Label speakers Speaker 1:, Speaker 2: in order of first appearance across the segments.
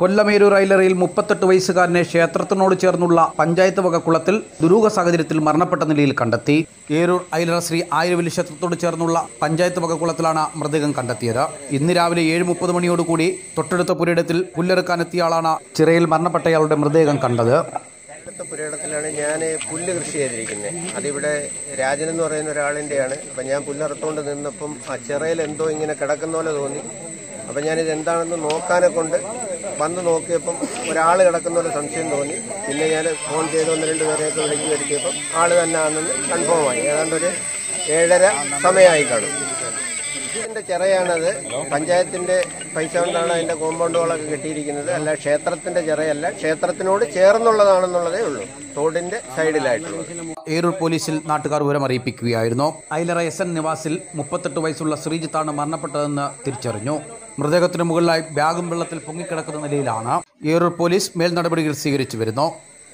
Speaker 1: കൊല്ലമേരൂർ ഐലറയിൽ മുപ്പത്തെട്ട് വയസ്സുകാരനെ ക്ഷേത്രത്തിനോട് ചേർന്നുള്ള പഞ്ചായത്ത് വക കുളത്തിൽ ദുരൂഹ സാഹചര്യത്തിൽ മരണപ്പെട്ട നിലയിൽ കണ്ടെത്തി ഏരൂർ ഐലറ ശ്രീ ആയിരവലി ക്ഷേത്രത്തോട് ചേർന്നുള്ള പഞ്ചായത്ത് വക കുളത്തിലാണ് മൃതദേഹം കണ്ടെത്തിയത് ഇന്ന് രാവിലെ ഏഴ് മുപ്പത് മണിയോടുകൂടി തൊട്ടടുത്ത പുരയിടത്തിൽ പുല്ലെറുക്കാനെത്തിയ ആളാണ് ചിറയിൽ മരണപ്പെട്ടയാളുടെ മൃതദേഹം കണ്ടത്
Speaker 2: അടുത്ത പുരയിടത്തിലാണ് ഞാൻ പുല്ല് കൃഷി ചെയ്തിരിക്കുന്നത് അതിവിടെ രാജൻ എന്ന് പറയുന്ന ഒരാളിൻ്റെയാണ് അപ്പം ഞാൻ പുല്ലറുത്തുകൊണ്ട് നിന്നപ്പം ആ ചിറയിൽ എന്തോ ഇങ്ങനെ കിടക്കുന്ന പോലെ തോന്നി അപ്പം ഞാനിത് എന്താണെന്ന് നോക്കാനെ കൊണ്ട് വന്ന് നോക്കിയപ്പം ഒരാൾ കിടക്കുന്ന പോലെ സംശയം തോന്നി പിന്നെ ഞാൻ ഫോൺ ചെയ്ത് ഒന്ന് രണ്ട് പേരെയൊക്കെ വിളിച്ച് വരുത്തിയപ്പം ആൾ തന്നെ ആണെന്ന് കൺഫേം ആയി ഏതാണ്ട് ഒരു ഏഴര സമയമായി കാണും ഇതിന്റെ ചിറയാണത് പഞ്ചായത്തിന്റെ പൈസ കൊണ്ടാണ് അതിന്റെ കോമ്പൗണ്ടുകളൊക്കെ കെട്ടിയിരിക്കുന്നത് അല്ല ക്ഷേത്രത്തിന്റെ ചിറയല്ല ക്ഷേത്രത്തിനോട് ചേർന്നുള്ളതാണെന്നുള്ളതേ ഉള്ളൂ തോടിന്റെ സൈഡിലായിട്ടുള്ളത്
Speaker 1: ഏരൂർ പോലീസിൽ നാട്ടുകാർ വിവരം അറിയിപ്പിക്കുകയായിരുന്നു ഐലറ എസ് എൻ നിവാസിൽ മുപ്പത്തെട്ട് വയസ്സുള്ള ശ്രീജിത്താണ് മരണപ്പെട്ടതെന്ന് തിരിച്ചറിഞ്ഞു മൃതദേഹത്തിന് മുകളിലായി ബാഗും വെള്ളത്തിൽ പൊങ്ങിക്കിടക്കുന്ന നിലയിലാണ് ഏരൂർ പോലീസ് മേൽ നടപടികൾ സ്വീകരിച്ചു വരുന്നു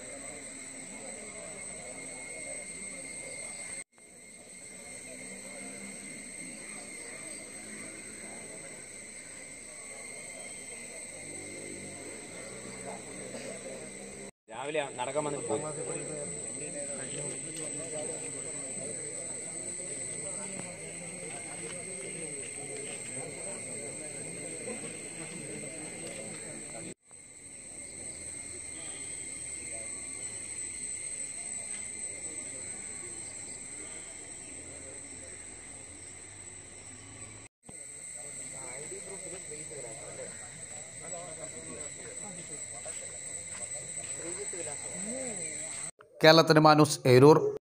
Speaker 3: രാവിലെ നടക്കാൻ വന്നിട്ട് പോയി
Speaker 1: കേരളത്തിന് മാനൂസ് ഏരൂർ